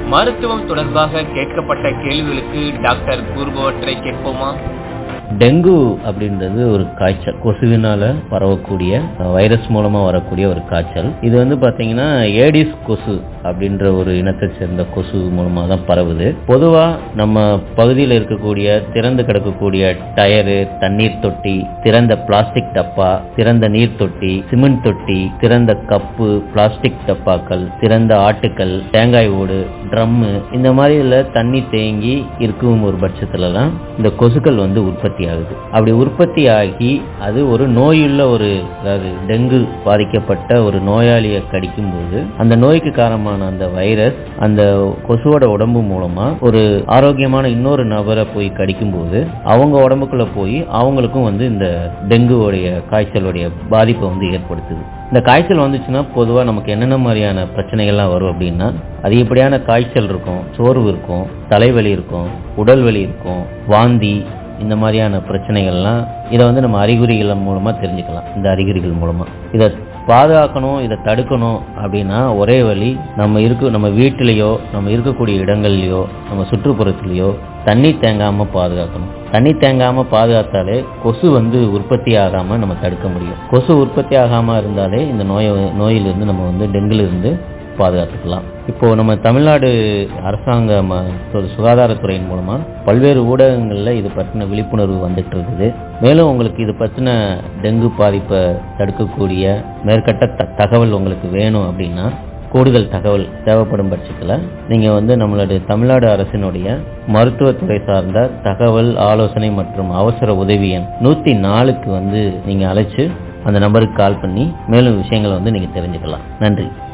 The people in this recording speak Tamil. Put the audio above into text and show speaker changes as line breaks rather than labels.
மருத்துவம் தொடர்பாக கேட்கப்பட்ட கேள்விகளுக்கு டாக்டர் கூறுபவற்றை கேட்போமா
டெங்கு அப்படின்றது ஒரு காய்ச்சல் கொசுவினால பரவக்கூடிய வைரஸ் மூலமா வரக்கூடிய ஒரு காய்ச்சல் இது வந்து பாத்தீங்கன்னா ஏடிஸ் கொசு அப்படின்ற ஒரு இனத்தை சேர்ந்த கொசு மூலமா தான் பரவுது பொதுவா நம்ம பகுதியில் இருக்கக்கூடிய திறந்து கிடக்கக்கூடிய டயரு தண்ணீர் தொட்டி திறந்த பிளாஸ்டிக் டப்பா திறந்த நீர் தொட்டி சிமெண்ட் தொட்டி திறந்த கப்பு பிளாஸ்டிக் டப்பாக்கள் திறந்த ஆட்டுக்கள் தேங்காய் ஓடு ட்ரம்மு இந்த மாதிரில தண்ணி தேங்கி இருக்கும் ஒரு பட்சத்துலலாம் இந்த கொசுக்கள் வந்து உற்பத்தி ஆகுது அப்படி உற்பத்தி ஆகி அது ஒரு நோயுள்ள ஒரு அதாவது டெங்கு பாதிக்கப்பட்ட ஒரு நோயாளியை கடிக்கும் போது அந்த நோய்க்கு காரணமான அந்த வைரஸ் அந்த கொசுவோட உடம்பு மூலமா ஒரு ஆரோக்கியமான இன்னொரு நபரை போய் கடிக்கும் போது அவங்க உடம்புக்குள்ள போய் அவங்களுக்கும் வந்து இந்த டெங்குவோடைய காய்ச்சலுடைய பாதிப்பை வந்து ஏற்படுத்துது இந்த காய்ச்சல் வந்துச்சுன்னா பொதுவாக நமக்கு என்னென்ன மாதிரியான பிரச்சனைகள்லாம் வரும் அப்படின்னா அதிகப்படியான காய்ச்சல் இருக்கும் சோர்வு இருக்கும் தலைவலி இருக்கும் உடல் வலி இருக்கும் வாந்தி இந்த மாதிரியான பிரச்சனைகள்லாம் இதை வந்து நம்ம அறிகுறிகள் மூலமா தெரிஞ்சுக்கலாம் இந்த அறிகுறிகள் மூலமா இதை பாதுகாக்கணும் இதை தடுக்கணும் அப்படின்னா ஒரே வழி நம்ம இருக்க நம்ம வீட்டிலேயோ நம்ம இருக்கக்கூடிய இடங்கள்லையோ நம்ம சுற்றுப்புறத்துலேயோ தண்ணி தேங்காம பாதுகாக்கணும் தண்ணி தேங்காம பாதுகாத்தாலே கொசு வந்து உற்பத்தி ஆகாம நம்ம தடுக்க முடியும் கொசு உற்பத்தி ஆகாம இருந்தாலே இந்த நோயை நோயிலிருந்து நம்ம வந்து டெங்குல இருந்து பாதுகாத்துக்கலாம் இப்போ நம்ம தமிழ்நாடு அரசாங்க ம- ஒரு சுகாதாரத்துறையின் மூலமா பல்வேறு ஊடகங்கள்ல இது பற்றின விழிப்புணர்வு வந்துட்டு இருக்குது மேலும் உங்களுக்கு இது பற்றின டெங்கு பாதிப்பை தடுக்கக்கூடிய மேற்கட்ட த- தகவல் உங்களுக்கு வேணும் அப்படின்னா கூடுதல் தகவல் தேவைப்படும் பட்சத்தில் நீங்கள் வந்து நம்மளுடைய தமிழ்நாடு அரசினுடைய மருத்துவத்துறை சார்ந்த தகவல் ஆலோசனை மற்றும் அவசர உதவி எண் நூற்றி நாலுக்கு வந்து நீங்கள் அழைச்சு அந்த நம்பருக்கு கால் பண்ணி மேலும் விஷயங்களை வந்து நீங்கள் தெரிஞ்சுக்கலாம் நன்றி